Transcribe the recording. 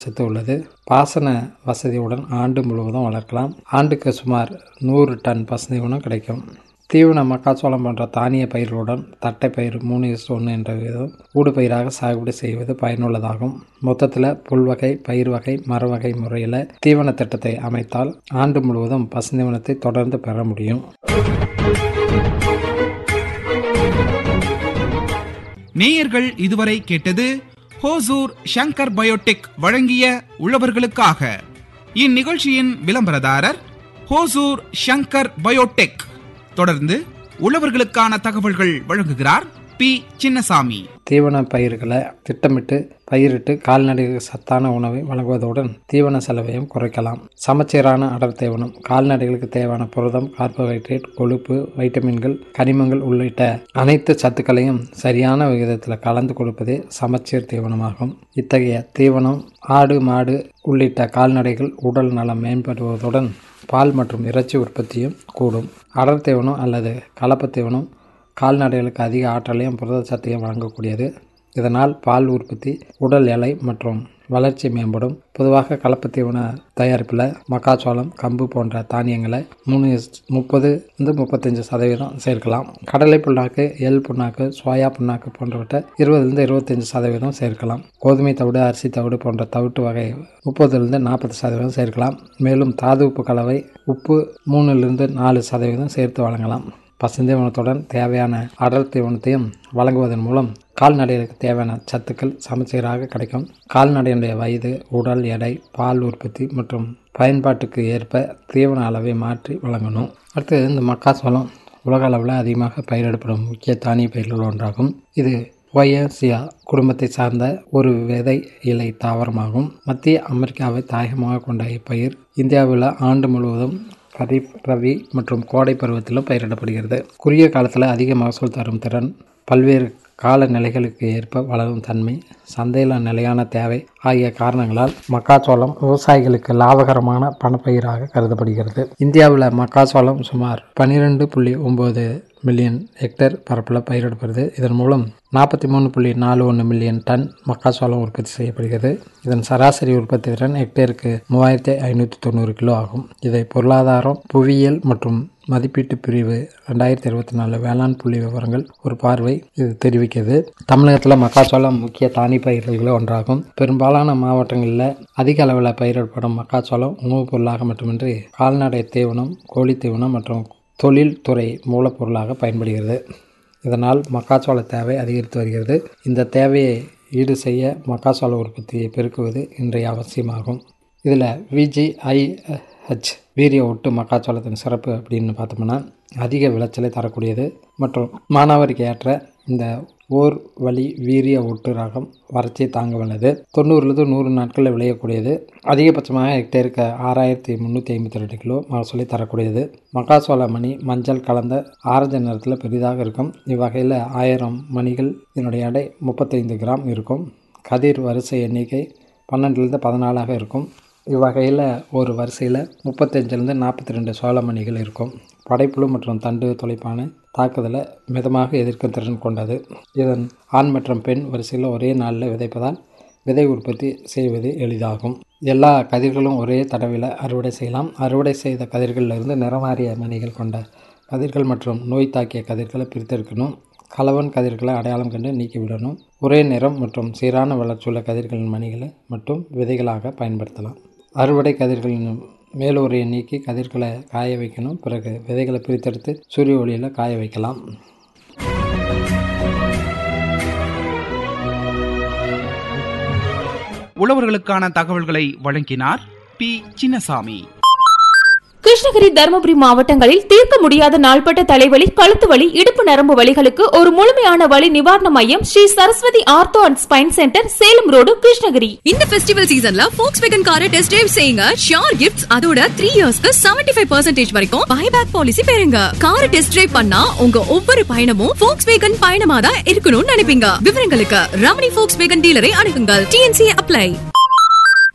சத்து உள்ளது பாசன வசதியுடன் ஆண்டு முழுவதும் வளர்க்கலாம் ஆண்டுக்கு சுமார் நூறு டன் பசுந்தை உணவு கிடைக்கும் தீவன மக்காச்சோளம் போன்ற தானிய பயிர்களுடன் தட்டை பயிர் மூணு இஸ்டு ஒன்று என்ற விதம் ஊடுபயிராக சாகுபடி செய்வது பயனுள்ளதாகும் மொத்தத்தில் புல்வகை பயிர் வகை மர வகை முறையில் தீவன திட்டத்தை அமைத்தால் ஆண்டு முழுவதும் பசுந்தீவனத்தை தொடர்ந்து பெற முடியும் நேயர்கள் இதுவரை கேட்டது ஹோசூர் ஷங்கர் பயோடெக் வழங்கிய உழவர்களுக்காக இந்நிகழ்ச்சியின் விளம்பரதாரர் ஹோசூர் ஷங்கர் பயோடெக் தொடர்ந்து உழவர்களுக்கான தகவல்கள் வழங்குகிறார் பி சின்னசாமி தீவன பயிர்களை திட்டமிட்டு பயிரிட்டு கால்நடைகளுக்கு சத்தான உணவை வழங்குவதுடன் தீவன செலவையும் குறைக்கலாம் சமச்சீரான அடர் தீவனம் கால்நடைகளுக்கு தேவையான புரதம் கார்போஹைட்ரேட் கொழுப்பு வைட்டமின்கள் கனிமங்கள் உள்ளிட்ட அனைத்து சத்துக்களையும் சரியான விகிதத்தில் கலந்து கொடுப்பதே சமச்சீர் தீவனமாகும் இத்தகைய தீவனம் ஆடு மாடு உள்ளிட்ட கால்நடைகள் உடல் நலம் மேம்படுவதுடன் பால் மற்றும் இறைச்சி உற்பத்தியும் கூடும் அடர் தீவனம் அல்லது கலப்பு தீவனம் கால்நடைகளுக்கு அதிக ஆற்றலையும் புரத சத்தையும் வழங்கக்கூடியது இதனால் பால் உற்பத்தி உடல் எடை மற்றும் வளர்ச்சி மேம்படும் பொதுவாக கலப்பு தீவன தயாரிப்பில் மக்காச்சோளம் கம்பு போன்ற தானியங்களை மூணு முப்பது இருந்து முப்பத்தஞ்சு சதவீதம் சேர்க்கலாம் கடலை புண்ணாக்கு எள் புண்ணாக்கு சோயா புண்ணாக்கு போன்றவற்றை இருபதுலேருந்து இருபத்தஞ்சு சதவீதம் சேர்க்கலாம் கோதுமை தவிடு அரிசி தவிடு போன்ற தவிட்டு வகை முப்பதுலேருந்து நாற்பது சதவீதம் சேர்க்கலாம் மேலும் தாது உப்பு கலவை உப்பு மூணுலேருந்து நாலு சதவீதம் சேர்த்து வழங்கலாம் பசுந்தீவனத்துடன் தேவையான அடர் தீவனத்தையும் வழங்குவதன் மூலம் கால்நடைகளுக்கு தேவையான சத்துக்கள் சமச்சீராக கிடைக்கும் கால்நடையினுடைய வயது உடல் எடை பால் உற்பத்தி மற்றும் பயன்பாட்டுக்கு ஏற்ப தீவன அளவை மாற்றி வழங்கணும் அடுத்து இந்த மக்காச்சோளம் உலக அளவில் அதிகமாக பயிரிடப்படும் முக்கிய தானிய பயிர்கள் ஒன்றாகும் இது ஒயசியா குடும்பத்தை சார்ந்த ஒரு விதை இலை தாவரமாகும் மத்திய அமெரிக்காவை தாயகமாக கொண்ட இப்பயிர் இந்தியாவில் ஆண்டு முழுவதும் கரீப் ரவி மற்றும் கோடை பருவத்திலும் பயிரிடப்படுகிறது குறுகிய காலத்தில் அதிக மகசூல் தரும் திறன் பல்வேறு காலநிலைகளுக்கு ஏற்ப வளரும் தன்மை சந்தையில் நிலையான தேவை ஆகிய காரணங்களால் மக்காச்சோளம் விவசாயிகளுக்கு லாபகரமான பணப்பயிராக கருதப்படுகிறது இந்தியாவில் மக்காச்சோளம் சுமார் பன்னிரெண்டு புள்ளி ஒம்பது மில்லியன் ஹெக்டேர் பரப்பில் பயிரிடப்படுது இதன் மூலம் நாற்பத்தி மூணு புள்ளி நாலு ஒன்று மில்லியன் டன் மக்காச்சோளம் உற்பத்தி செய்யப்படுகிறது இதன் சராசரி உற்பத்தி திறன் ஹெக்டேருக்கு மூவாயிரத்தி ஐநூற்றி தொண்ணூறு கிலோ ஆகும் இதை பொருளாதாரம் புவியியல் மற்றும் மதிப்பீட்டு பிரிவு ரெண்டாயிரத்தி இருபத்தி நாலு வேளாண் புள்ளி விவரங்கள் ஒரு பார்வை இது தெரிவிக்கிறது தமிழகத்தில் மக்காச்சோளம் முக்கிய தானி பயிர்களில் ஒன்றாகும் பெரும்பாலான மாவட்டங்களில் அதிக அளவில் பயிரிடப்படும் மக்காச்சோளம் உணவுப் பொருளாக மட்டுமின்றி கால்நடை தீவனம் கோழி தீவனம் மற்றும் தொழில்துறை மூலப்பொருளாக பயன்படுகிறது இதனால் மக்காச்சோள தேவை அதிகரித்து வருகிறது இந்த தேவையை ஈடு செய்ய மக்காச்சோள உற்பத்தியை பெருக்குவது இன்றைய அவசியமாகும் இதில் விஜிஐஹெச் வீரிய ஒட்டு மக்காச்சோளத்தின் சிறப்பு அப்படின்னு பார்த்தோம்னா அதிக விளைச்சலை தரக்கூடியது மற்றும் மானாவரிக்கு ஏற்ற இந்த ஓர் வழி வீரிய ஒட்டு ரகம் வறட்சியை தாங்க வல்லது தொண்ணூறுலேருந்து நூறு நாட்களில் விளையக்கூடியது அதிகபட்சமாக ஹெக்டேருக்கு ஆறாயிரத்தி முந்நூற்றி ஐம்பத்தி ரெண்டு கிலோ மகசூலை தரக்கூடியது மக்காசோள மணி மஞ்சள் கலந்த ஆரஞ்சு நிறத்தில் பெரிதாக இருக்கும் இவ்வகையில் ஆயிரம் மணிகள் இதனுடைய எடை முப்பத்தைந்து கிராம் இருக்கும் கதிர் வரிசை எண்ணிக்கை பன்னெண்டுலேருந்து பதினாலாக இருக்கும் இவ்வகையில் ஒரு வரிசையில் முப்பத்தஞ்சிலேருந்து நாற்பத்தி ரெண்டு சோளமணிகள் இருக்கும் படைப்புழு மற்றும் தண்டு தொலைப்பான தாக்குதலை மிதமாக எதிர்க்கும் திறன் கொண்டது இதன் ஆண் மற்றும் பெண் வரிசையில் ஒரே நாளில் விதைப்பதால் விதை உற்பத்தி செய்வது எளிதாகும் எல்லா கதிர்களும் ஒரே தடவையில் அறுவடை செய்யலாம் அறுவடை செய்த கதிர்களிலிருந்து நிறமாறிய மணிகள் கொண்ட கதிர்கள் மற்றும் நோய் தாக்கிய கதிர்களை பிரித்தெடுக்கணும் கலவன் கதிர்களை அடையாளம் கண்டு நீக்கிவிடணும் ஒரே நிறம் மற்றும் சீரான வளர்ச்சியுள்ள கதிர்களின் மணிகளை மட்டும் விதைகளாக பயன்படுத்தலாம் அறுவடை கதிர்களின் மேலூரையை நீக்கி கதிர்களை காய வைக்கணும் பிறகு விதைகளை பிரித்தெடுத்து சூரிய ஒளியில் காய வைக்கலாம் உழவர்களுக்கான தகவல்களை வழங்கினார் பி சின்னசாமி கிருஷ்ணகிரி தருமபுரி மாவட்டங்களில் தீர்க்க முடியாத நாள்பட்ட தலைவலி கழுத்து வலி இடுப்பு நரம்பு வலிகளுக்கு ஒரு முழுமையான வலி நிவாரண மையம் Sri Saraswathi ortho and spine centre Salem road Krishnagiri இந்த ஃபெஸ்டிவல் சீசன்ல ஃபோக்ஸ் வேகன் காரை டெஸ்ட் டிரைவ் செய்யுங்க ஷியோர் கிஃப்ட்ஸ் அதோட த்ரீ இயர்ஸ்க்கு செவன்டி ஃபைவ் பர்சன்டேஜ் வரைக்கும் பைபேக் பாலிசி பெறுங்க காரை டெஸ்ட் டிரைவ் பண்ணா உங்க ஒவ்வொரு பயணமும் ஃபோக்ஸ் வேகன் பயணமா தான் இருக்கணும்னு நினைப்பீங்க விவரங்களுக்கு ரமணி ஃபோக்ஸ் வேகன் டீலரை அணுகுங்கள் டிஎன்சி அப்ளை